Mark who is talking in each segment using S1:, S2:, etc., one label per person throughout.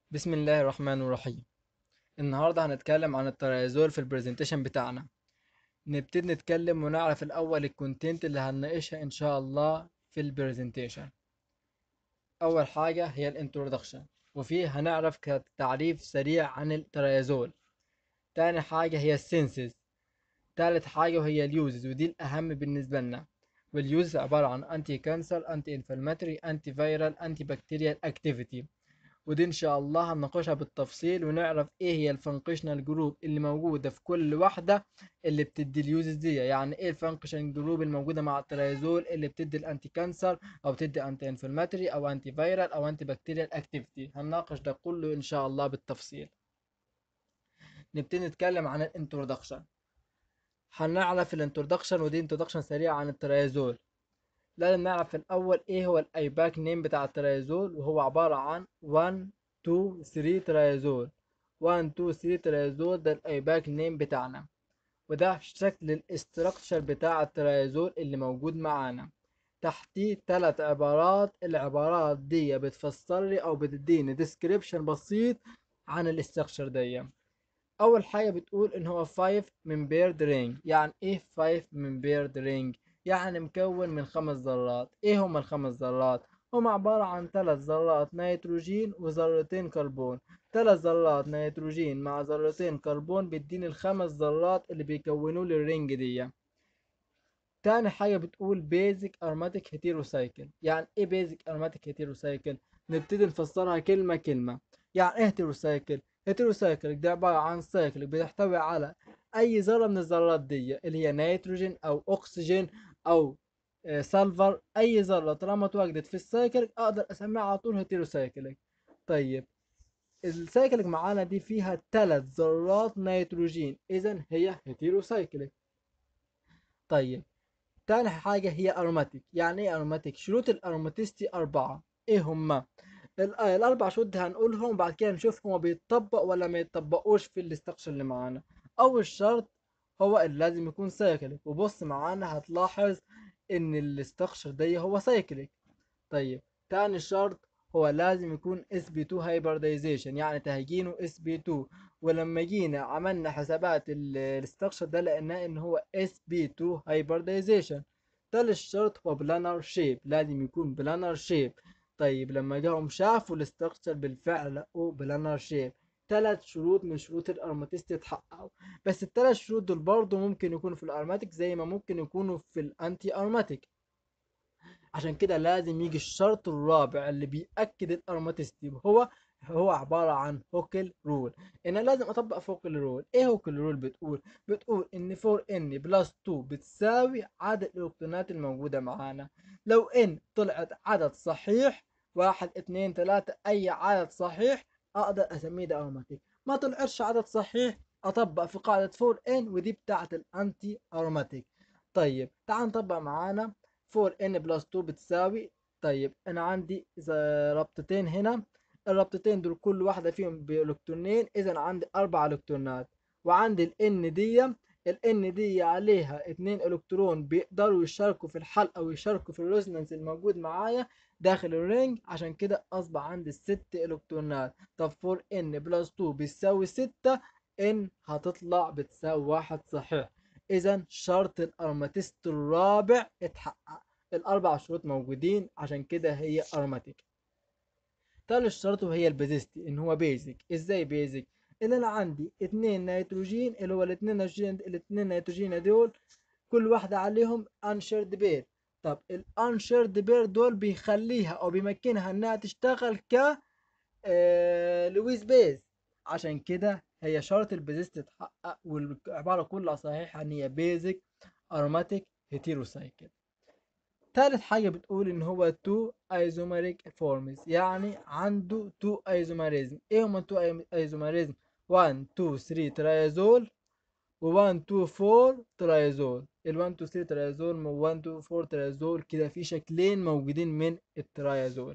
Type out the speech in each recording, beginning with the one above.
S1: بسم الله الرحمن الرحيم النهاردة هنتكلم عن التريازول في البرزنتيشن بتاعنا نبتدي نتكلم ونعرف الأول الكونتنت اللي هنناقشها إن شاء الله في البرزنتيشن أول حاجة هي الانترودكشن وفيه هنعرف تعريف سريع عن التريازول تاني حاجة هي السينسز تالت حاجة وهي اليوزز ودي الأهم بالنسبة لنا واليوزز عبارة عن أنتي كانسر أنتي انفلاماتوري أنتي فيرال أنتي بكتيريال أكتيفيتي ودي ان شاء الله هنناقشها بالتفصيل ونعرف ايه هي الفانكشنال جروب اللي موجودة في كل واحدة اللي بتدي اليوزز دي يعني ايه الفانكشن جروب الموجودة مع التريازول اللي بتدي الانتي كانسر او بتدي انتي انفلاماتوري او انتي فيرال او انتي بكتيريال اكتيفيتي هنناقش ده كله ان شاء الله بالتفصيل نبتدي نتكلم عن الانترودكشن هنعرف الانترودكشن ودي انترودكشن سريعة عن التريازول لازم نعرف في الأول إيه هو الأيباك نيم بتاع التريازول وهو عبارة عن 1 2 3 تريازول 1 2 3 تريازول ده الأيباك نيم بتاعنا وده شكل الاستراكشر بتاع التريازول اللي موجود معانا تحتيه تلات عبارات العبارات دي بتفسر لي أو بتديني ديسكريبشن بسيط عن الاستراكشر دي أول حاجة بتقول إن هو 5 من بيرد رينج يعني إيه 5 من بيرد رينج يعني مكون من خمس ذرات ايه هما الخمس ذرات هما عبارة عن ثلاث ذرات نيتروجين وذرتين كربون ثلاث ذرات نيتروجين مع ذرتين كربون بيديني الخمس ذرات اللي بيكونوا لي الرينج دي تاني حاجة بتقول بيزك ارماتيك هيتيروسايكل يعني ايه بيزك ارماتيك هيتيروسايكل نبتدي نفسرها كلمة كلمة يعني ايه هيتيروسايكل هيتيروسايكل دي عبارة عن سايكل بتحتوي على اي ذرة من الذرات دي اللي هي نيتروجين او اكسجين او سلفر اي ذره طالما اتواجدت في السايكليك اقدر اسميها على طول هيتيروسايكليك طيب السايكليك معانا دي فيها ثلاث ذرات نيتروجين اذا هي هيتيروسايكليك طيب تاني حاجة هي أروماتيك يعني ايه أروماتيك شروط الأروماتيستي أربعة ايه هما الأربع شروط هنقولهم بعد كده نشوف هما بيتطبق ولا ما يتطبقوش في الاستكشن اللي معانا أول شرط هو اللي لازم يكون سايكليك وبص معانا هتلاحظ ان الاستكشر ده هو سايكليك طيب تاني شرط هو لازم يكون اس بي 2 هايبردايزيشن يعني تهجينه اس بي 2 ولما جينا عملنا حسابات الاستكشر ده لقيناه ان هو اس بي 2 هايبردايزيشن تالت شرط هو بلانر شيب لازم يكون بلانر شيب طيب لما جاهم شافوا الاستكشر بالفعل لقوا بلانر شيب ثلاث شروط من شروط الارماتيست يتحققوا بس الثلاث شروط دول برضه ممكن يكونوا في الارماتيك زي ما ممكن يكونوا في الانتي ارماتيك عشان كده لازم يجي الشرط الرابع اللي بيأكد الارماتيستي هو هو عبارة عن هوكل رول انا لازم اطبق في هوكل رول ايه هوكل رول بتقول بتقول ان 4 ان بلس 2 بتساوي عدد الالكترونات الموجودة معانا لو ان طلعت عدد صحيح واحد اتنين تلاتة اي عدد صحيح اقدر اسميه ده اروماتيك ما طلعش عدد صحيح اطبق في قاعدة 4n ودي بتاعة الانتي اروماتيك طيب تعال نطبق معانا 4n بلس 2 بتساوي طيب انا عندي ربطتين هنا الربطتين دول كل واحدة فيهم بإلكترونين إذا عندي أربع إلكترونات وعندي ال N دي ال N دي عليها اتنين إلكترون بيقدروا يشاركوا في الحل أو يشاركوا في الريزونانس الموجود معايا داخل الرينج عشان كده أصبح عندي ست إلكترونات طب 4 N بلس 2 بيساوي ستة N هتطلع بتساوي واحد صحيح إذا شرط الأرماتيست الرابع اتحقق الأربع شروط موجودين عشان كده هي أرماتيك تالت شرط وهي البيزيستي إن هو بيزك إزاي بيزك؟ إن أنا عندي اتنين نيتروجين اللي هو الاتنين نيتروجين الاتنين نيتروجين دول كل واحدة عليهم انشيرد بير طب الانشيرد بير دول بيخليها او بيمكنها انها تشتغل ك آه لويس بيز عشان كده هي شرط البيزيس تتحقق والعبارة كلها صحيحة ان هي بيزك اروماتيك هيتيروسايكل تالت حاجة بتقول ان هو تو ايزوميريك فورمز يعني عنده تو ايزوميريزم ايه هما تو ايزوميريزم 1 2 3 ترايزول و 1 2 4 ترايزول ال 1 2 3 ترايزول و 1 2 4 ترايزول كده في شكلين موجودين من الترايزول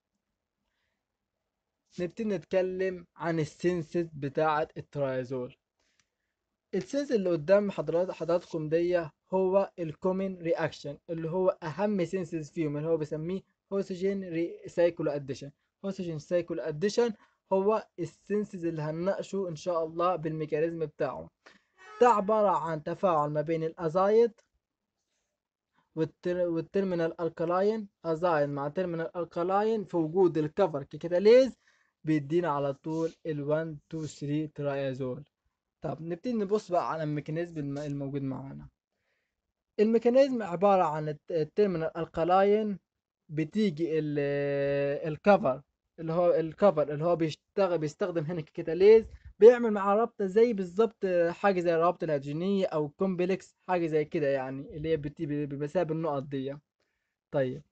S1: نبتدي نتكلم عن السنسز بتاعة الترايزول السنس اللي قدام حضرات حضراتكم دي هو الكومن رياكشن اللي هو اهم سنسز فيهم اللي هو بسميه هوسجين سايكلو اديشن هوسجين سايكلو اديشن هو السنسز اللي هنناقشه ان شاء الله بالميكانيزم بتاعه ده عبارة عن تفاعل ما بين الازايد والتر... والترمينال الكلاين ازايد مع ترمينال الكلاين في وجود الكفر ككتاليز بيدينا على طول ال 1 2 3 ترايازول طب نبتدي نبص بقى على الميكانيزم الم- الموجود معانا الميكانيزم عبارة عن الت- الترمينال الكلاين بتيجي ال- الكفر اللي هو الكفر اللي هو بيشتغل بيستخدم هنا ككتاليز بيعمل مع رابطة زي بالظبط حاجة زي الرابطة الهيدروجينية أو كومبلكس حاجة زي كده يعني اللي هي بت- بمثابة النقط دي طيب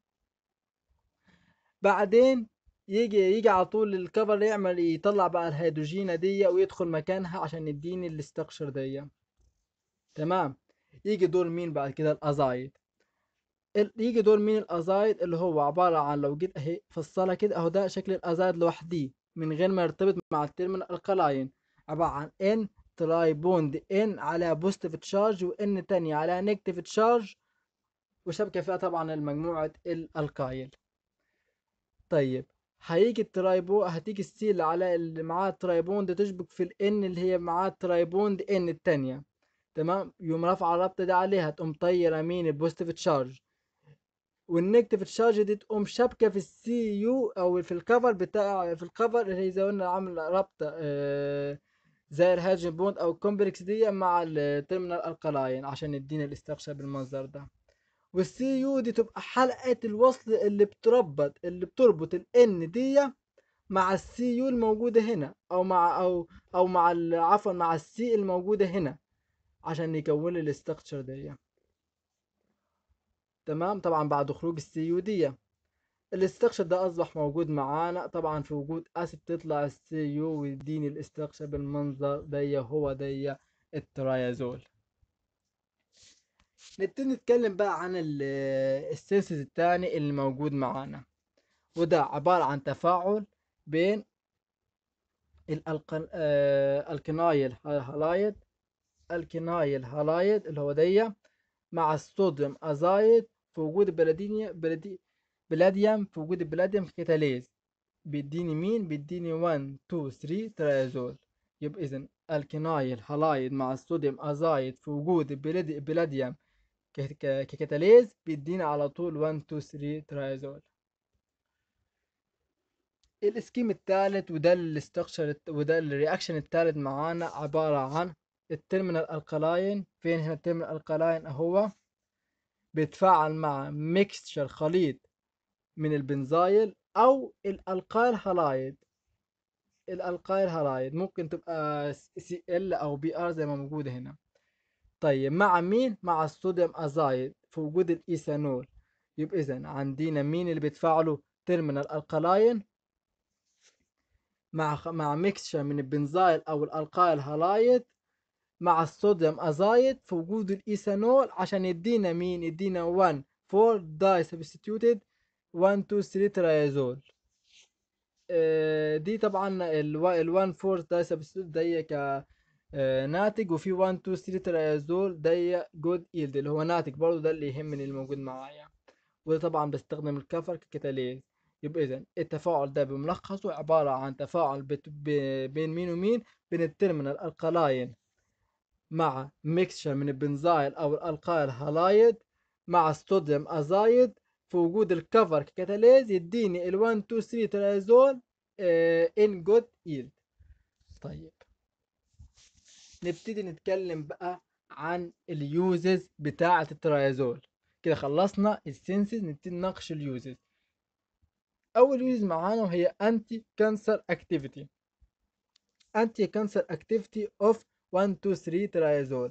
S1: بعدين يجي يجي على طول الكفر يعمل يطلع بقى الهيدروجينة دي ويدخل مكانها عشان يديني الاستكشر دي تمام يجي دور مين بعد كده الازايد ال- يجي دور مين الازايد اللي هو عبارة عن لو جيت اهي فصلها كده اهو ده شكل الازايد لوحديه من غير ما يرتبط مع التيرمينال القلاين عبارة عن ان تراي بوند ان على بوزيتيف تشارج وان تانية على نيجاتيف تشارج وشبكة فيها طبعا المجموعة الالكايل طيب هيجي الترايبو هتيجي السي اللي على اللي معاه الترايبوند تشبك في الان اللي هي معاه الترايبوند ان التانية تمام يقوم رافعة الرابطة دي عليها تقوم طايرة مين البوزيتيف تشارج والنيجاتيف تشارج دي تقوم شابكة في السي يو او في الكفر بتاع في الكفر اللي هي زي ما قلنا عاملة رابطة آه، زي الهيدروجين بوند او الكومبلكس دي مع التيرمينال القلاين عشان يدينا الاستكشاف بالمنظر ده والسي يو دي تبقى حلقة الوصل اللي بتربط اللي بتربط الان دي مع السي يو الموجودة هنا او مع او او مع ال- عفوا مع السي الموجودة هنا عشان يكون لي الاستكشر دي تمام طبعا بعد خروج السي يو دي الاستكشر ده اصبح موجود معانا طبعا في وجود اسيد تطلع السي يو ويديني الاستكشر بالمنظر دي هو دي الترايازول نبتدي نتكلم بقى عن ال- السينسز التاني اللي موجود معانا وده عبارة عن تفاعل بين الألقن... آه... الكنايل هالايد الكنايل هالايد اللي هو دي مع الصوديوم ازايد في وجود البلادينيا بلادي... بلاديوم في وجود البلاديوم كتاليز بيديني مين بيديني 1 2 3 تريازول يبقى اذا الكنايل هالايد مع الصوديوم ازايد في وجود البلادي... البلاديوم ك... ك... ككتاليز بيدينا على طول 1 2 3 تريازول الاسكيم الثالث وده الاستكشر وده الرياكشن الثالث معانا عبارة عن الترمينال القلاين فين هنا الترمينال القلاين اهو بيتفاعل مع ميكستشر خليط من البنزايل او الالقايل هالايد الالقايل هالايد ممكن تبقى سي ال او بي ار زي ما موجودة هنا طيب مع مين مع الصوديوم ازايد في وجود الايثانول يبقى اذا عندنا مين اللي بيتفاعلوا ترمينال القلاين مع خ- مع ميكستشر من البنزايل او الالقايل هالايد مع الصوديوم ازايد في وجود الايثانول عشان يدينا مين يدينا 1 4 داي سبستيوتد 1 2 3 تريازول آه، دي طبعا ال 1 4 داي سبستيوتد دي ك آه، ناتج وفي 1 2 3 تريازول دي جود يلد اللي هو ناتج برضه ده اللي يهمني اللي موجود معايا وده طبعا بستخدم الكفر ككتاليز يبقى اذا التفاعل ده بملخصه عبارة عن تفاعل بت... ب... بين مين ومين بين الترمينال القلاين مع ميكسشر من البنزايل او الالقايل هالايد مع الصوديوم ازايد في وجود الكفر ككتاليز يديني ال 1 2 3 تريازول ان جود يلد طيب نبتدي نتكلم بقى عن اليوزز بتاعة التريازول كده خلصنا السنسز نبتدي نناقش اليوزز اول يوز معانا وهي انتي كانسر اكتيفيتي انتي كانسر اكتيفيتي اوف 1 2 3 تريازول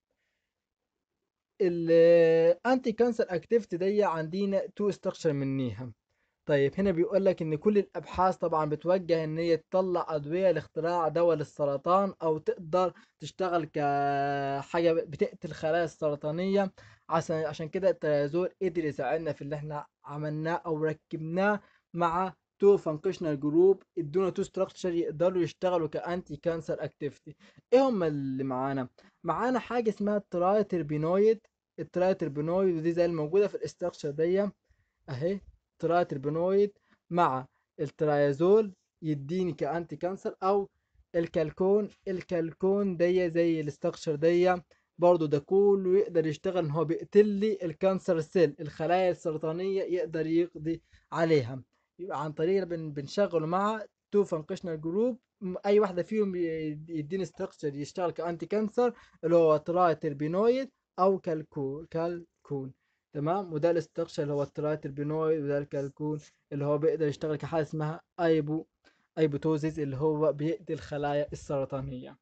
S1: الانتي كانسر اكتيفيتي دي عندنا تو استراكشر منيها طيب هنا بيقول لك ان كل الابحاث طبعا بتوجه ان هي تطلع ادويه لاختراع دواء للسرطان او تقدر تشتغل كحاجه بتقتل الخلايا السرطانيه عشان عشان كده التريازول قدر يساعدنا في اللي احنا عملناه او ركبناه مع تو فانكشنال جروب ادونا تو ستراكشر يقدروا يشتغلوا كانتي كانسر اكتيفيتي ايه هم اللي معانا معانا حاجه اسمها الترايتربينويد الترايتربينويد ودي زي الموجوده في الاستراكشر دي اهي ترايتربينويد مع التريازول يديني كأنتي كانسر او الكالكون الكالكون دي زي الاستكشر دي برضو ده كله يقدر يشتغل ان هو بيقتل لي الكانسر سيل الخلايا السرطانية يقدر يقضي عليها يبقى عن طريق بن بنشغله مع تو فانكشنال جروب اي واحدة فيهم يديني استكشر يشتغل كأنتي كانسر اللي هو ترايتربينويد او كالكون كالكون تمام وده الاستكشر اللي هو الترايتربينويد وده الكالكون اللي هو بيقدر يشتغل كحاجة اسمها ايبو ايبوتوزيس اللي هو بيقتل الخلايا السرطانية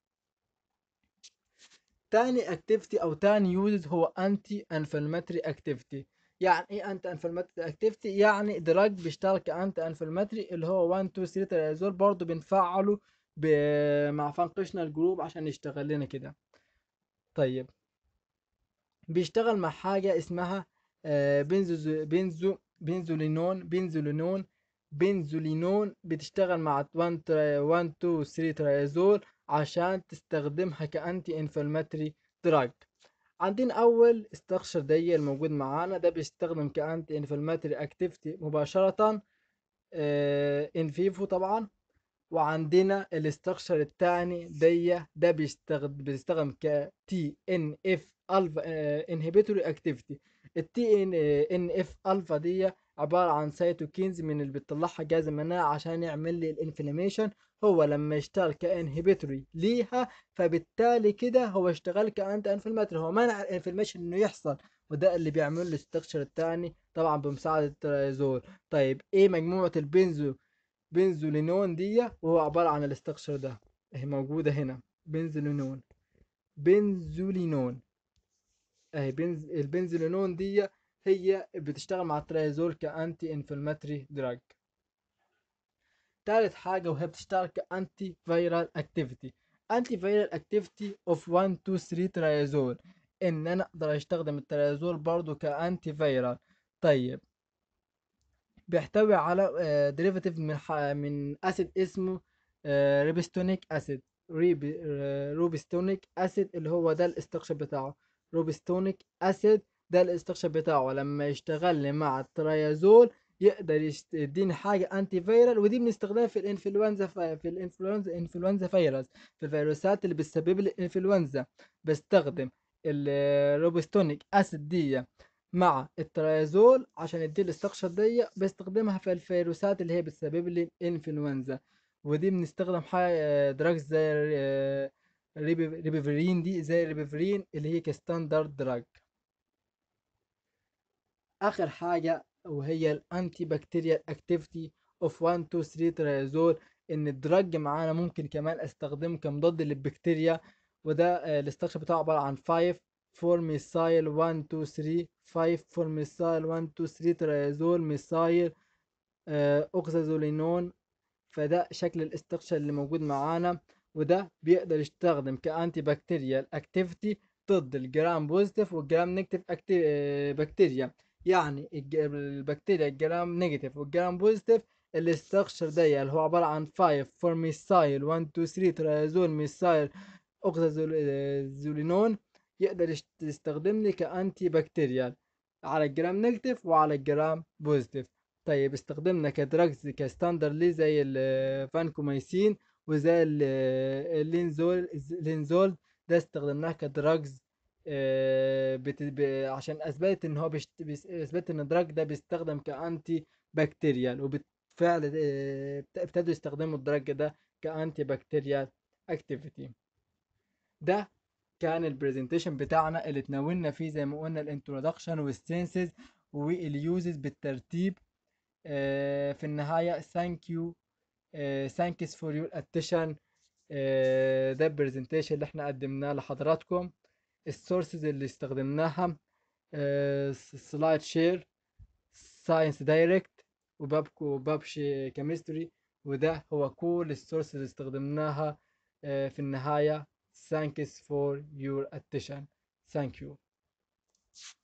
S1: تاني اكتيفيتي او تاني يوزز هو انتي انفلماتري اكتيفيتي يعني ايه انتي انفلماتري اكتيفيتي يعني دراج بيشتغل كانتي انفلماتري اللي هو 1 2 3 تريازول برضه بنفعله ب... مع فانكشنال جروب عشان يشتغل لنا كده طيب بيشتغل مع حاجة اسمها آه، بنزو بنزو بنزولينون بنزولينون بنزولينون بتشتغل مع 1 1 2 3 تريازول عشان تستخدمها كأنتي انفلماتري دراج عندنا أول استخشر دي الموجود معانا ده بيستخدم كأنتي انفلماتري اكتيفيتي مباشرة ان فيفو طبعا وعندنا الاستخشر التاني دي ده بيستخدم بيستخدم ك تي ان اف الفا انهبيتوري اكتيفيتي التي ان ان اف الفا دي عبارة عن سيتوكينز من اللي بتطلعها جهاز المناعة عشان يعمل لي الانفلاميشن هو لما يشتغل كانهبيتوري ليها فبالتالي كده هو اشتغل كانتي انفلماتوري هو منع الانفلاميشن انه يحصل وده اللي بيعمل له الاستكشر الثاني طبعا بمساعدة التريازول طيب ايه مجموعة البنزو بنزولينون دي وهو عبارة عن الاستكشر ده اهي موجودة هنا بنزولينون بنزولينون اهي بنز... البنزولينون دي هي بتشتغل مع التريازول كأنتي انفلماتري دراج تالت حاجة وهي بتشتغل كأنتي فيرال اكتيفيتي انتي فيرال اكتيفيتي اوف 1 2 3 تريازول ان انا اقدر استخدم التريازول برضو كأنتي فيرال طيب بيحتوي على ديريفاتيف من ح... من اسيد اسمه ريبستونيك اسيد روبستونيك اسيد اللي هو ده الاستكشاف بتاعه روبستونيك اسيد ده الاستكشاف بتاعه لما يشتغل لي مع التريازول يقدر يشت- يديني حاجه انتي فيرال ودي بنستخدمها في الانفلونزا ف- في الانفلونزا انفلونزا فيروس في الفيروسات اللي بتسبب لي الانفلونزا بستخدم الروبستونيك اسيد دي مع التريازول عشان يدي الاستكشر دي بستخدمها في الفيروسات اللي هي بتسبب لي الانفلونزا ودي بنستخدم حاجه دراجز زي آه، ريبي- ريبيفرين دي زي الريبيفرين اللي هي كستاندرد دراج اخر حاجه وهي الانتي بكتيريال اكتيفيتي اوف 1 2 3 تريازول ان الدراج معانا ممكن كمان استخدمه كمضاد للبكتيريا وده آه، الاستكشاف بتاعه عباره عن 5 4 ميثايل 1 2 3 5 4 ميثايل 1 2 3 تريازول ميثايل آه، اوكسازولينون فده شكل الاستكشاف اللي موجود معانا وده بيقدر يستخدم كأنتي بكتيريال اكتيفيتي ضد الجرام بوزيتيف والجرام نيجاتيف أكتي... آه، بكتيريا يعني الج- البكتيريا الجرام نيجاتيف والجرام بوزيتيف الاستكشر ده اللي هو عبارة عن 5 4 ميثايل 1 2 3 تريازول ميثايل اوكسازولينون يقدر يشت- يستخدم لي كأنتي بكتيريال على الجرام نيجاتيف وعلى الجرام بوزيتيف طيب استخدمنا كدراجز كستاندر ليه زي الفانكوميسين وزي ال- اللينزول اللينزول ده استخدمناه كدراجز آه، بت... ب... عشان اثبت ان هو بيشت... بيس- اثبت ان الدراج ده بيستخدم كانتي بكتيريال وبالفعل آه، ابت- ابتدوا يستخدموا الدراج ده كانتي بكتيريال اكتيفيتي ده كان البرزنتيشن بتاعنا اللي اتناولنا فيه زي ما قلنا الانترودكشن والسينسز واليوزز بالترتيب آه، في النهاية thank you آه، thanks for your attention آه، ده البرزنتيشن اللي احنا قدمناه لحضراتكم السورسز اللي استخدمناها سلايد شير ساينس دايركت وبابكو بابشي كيمستري وده هو كل السورسز اللي استخدمناها آه، في النهاية thanks for your attention thank you